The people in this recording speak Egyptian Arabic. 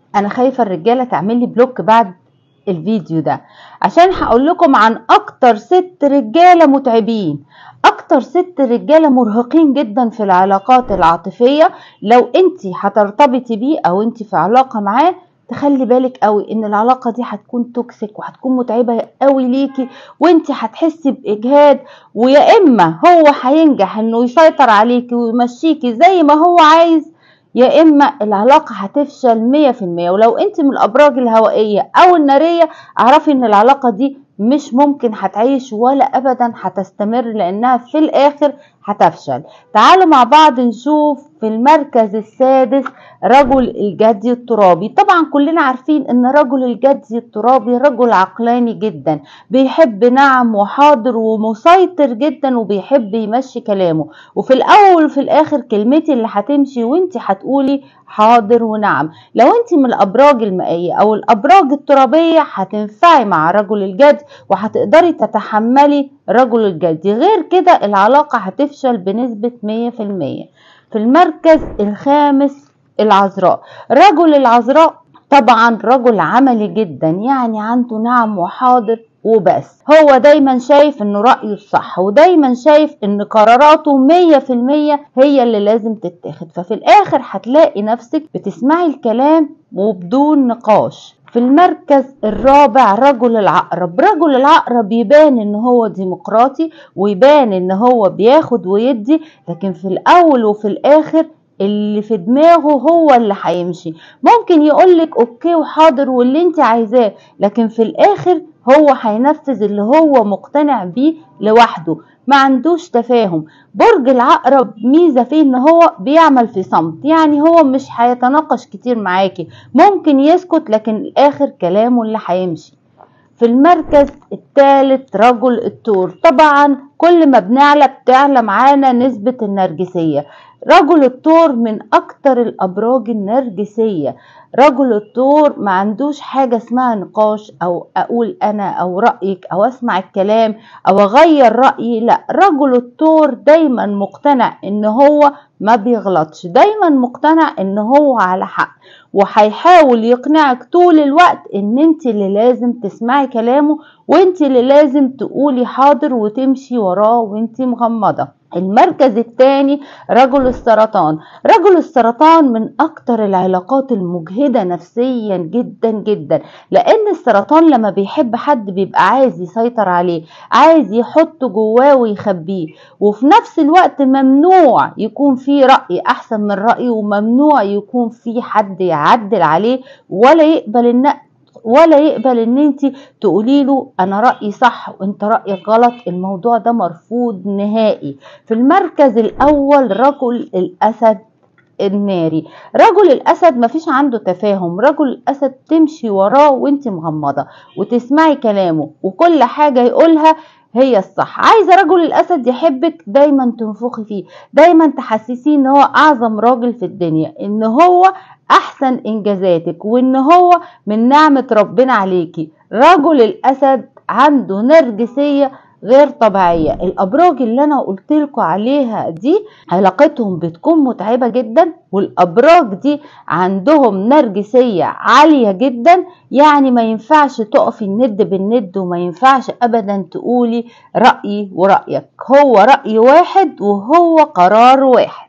انا خايفه الرجاله تعمل لي بلوك بعد الفيديو ده عشان هقول لكم عن اكتر ست رجاله متعبين اكتر ست رجاله مرهقين جدا في العلاقات العاطفيه لو انت هترتبطي بيه او انت في علاقه معاه تخلي بالك قوي ان العلاقه دي هتكون توكسيك وهتكون متعبه قوي ليكي وانت هتحسي باجهاد ويا اما هو هينجح انه يسيطر عليكي ويمشيكي زي ما هو عايز يا اما العلاقه هتفشل مية في المية ولو انت من الابراج الهوائيه او الناريه اعرفي ان العلاقه دي مش ممكن هتعيش ولا ابدا هتستمر لانها في الاخر هتفشل تعالوا مع بعض نشوف في المركز السادس رجل الجدي الترابي طبعا كلنا عارفين ان رجل الجدي الترابي رجل عقلاني جدا بيحب نعم وحاضر ومسيطر جدا وبيحب يمشي كلامه وفي الاول وفي الاخر كلمتي اللي هتمشي وانت هتقولي حاضر ونعم لو انت من الابراج المائيه او الابراج الترابيه هتنفعي مع رجل الجد وهتقدري تتحملي رجل الجد غير كده العلاقه هتفشل بنسبه 100% في المركز الخامس العذراء رجل العذراء طبعا رجل عملي جدا يعني عنده نعم وحاضر وبس هو دايما شايف انه رأيه الصح ودايما شايف ان قراراته مية في المية هي اللي لازم تتاخد ففي الاخر هتلاقي نفسك بتسمعي الكلام وبدون نقاش في المركز الرابع رجل العقرب رجل العقرب يبان ان هو ديمقراطي ويبان ان هو بياخد ويدي لكن في الاول وفي الاخر اللي في دماغه هو اللي هيمشي ممكن يقولك اوكي وحاضر واللي انت عايزاه لكن في الاخر هو هينفذ اللي هو مقتنع بيه لوحده ما عندوش تفاهم برج العقرب ميزة فيه ان هو بيعمل في صمت يعني هو مش هيتناقش كتير معاكي ممكن يسكت لكن الاخر كلامه اللي هيمشي في المركز الثالث رجل الثور طبعا كل ما بنعلى بتعلى معانا نسبة النرجسية رجل الثور من اكتر الابراج النرجسية رجل الثور ما عندوش حاجة اسمها نقاش او اقول انا او رأيك او اسمع الكلام او اغير رأيي لا رجل الثور دايما مقتنع ان هو ما بيغلطش دايما مقتنع ان هو على حق وهيحاول يقنعك طول الوقت ان انت اللي لازم تسمعي كلامه وانت اللي لازم تقولي حاضر وتمشي وراه وانت مغمضة المركز الثاني رجل السرطان رجل السرطان من اكتر العلاقات المجهدة نفسيا جدا جدا لان السرطان لما بيحب حد بيبقى عايز يسيطر عليه عايز يحطه جواه ويخبيه وفي نفس الوقت ممنوع يكون في رأي احسن من رأيه وممنوع يكون في حد يعدل عليه ولا يقبل ان ولا يقبل ان انت تقولي له انا رايي صح وانت رايك غلط الموضوع ده مرفوض نهائي في المركز الاول رجل الاسد الناري رجل الاسد مفيش عنده تفاهم رجل الاسد تمشي وراه وانت مغمضه وتسمعي كلامه وكل حاجه يقولها هي الصح عايزه رجل الاسد يحبك دايما تنفخي فيه دايما تحسسيه ان هو اعظم راجل في الدنيا ان هو احسن انجازاتك وان هو من نعمه ربنا عليكي رجل الاسد عنده نرجسيه غير طبيعية الأبراج اللي أنا قلت لكم عليها دي علاقتهم بتكون متعبة جدا والأبراج دي عندهم نرجسية عالية جدا يعني ما ينفعش تقفي الند بالند وما ينفعش أبدا تقولي رأيي ورأيك هو رأي واحد وهو قرار واحد